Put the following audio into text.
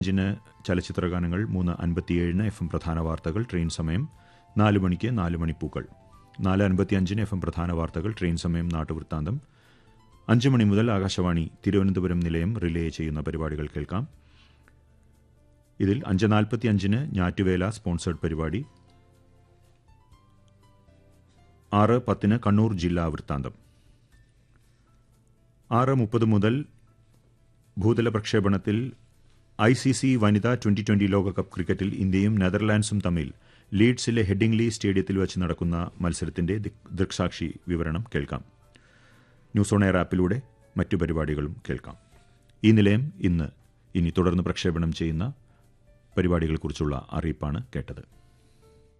അഞ്ചിന് ചലച്ചിത്ര ഗാനങ്ങൾ മൂന്ന് അൻപത്തിയേഴിന് എഫ് എം പ്രധാന വാർത്തകൾ ട്രെയിൻ സമയം നാല് മണിക്ക് നാല് മണിപ്പൂക്കൾ നാല് അൻപത്തിയഞ്ചിന് എഫ് എം പ്രധാന വാർത്തകൾ ട്രെയിൻ സമയം നാട്ടുവൃത്താന്തം അഞ്ച് മണി മുതൽ ആകാശവാണി തിരുവനന്തപുരം നിലയം റിലേ ചെയ്യുന്ന പരിപാടികൾ കേൾക്കാം ഇതിൽ അഞ്ച് നാൽപ്പത്തി അഞ്ചിന് ഞാറ്റുവേല സ്പോൺസേഡ് പരിപാടി ആറ് പത്തിന് കണ്ണൂർ ജില്ലാ വൃത്താന്തം ആറ് മുപ്പത് മുതൽ ഭൂതല പ്രക്ഷേപണത്തിൽ ഐ സി സി വനിതാ ട്വന്റി ട്വന്റി ലോകകപ്പ് ക്രിക്കറ്റിൽ ഇന്ത്യയും നെതർലാൻഡ്സും തമ്മിൽ ലീഡ്സിലെ ഹെഡിംഗ്ലി സ്റ്റേഡിയത്തിൽ വെച്ച് നടക്കുന്ന മത്സരത്തിന്റെ ദിക്- ദൃക്സാക്ഷി വിവരണം കേൾക്കാം ന്യൂസ് ഓൺ എയർ ആപ്പിലൂടെ മറ്റു പരിപാടികളും കേൾക്കാം ഈ നിലയം ഇന്ന് ഇനി തുടർന്ന് പ്രക്ഷേപണം ചെയ്യുന്ന പരിപാടികളെക്കുറിച്ചുള്ള അറിയിപ്പാണ് കേട്ടത്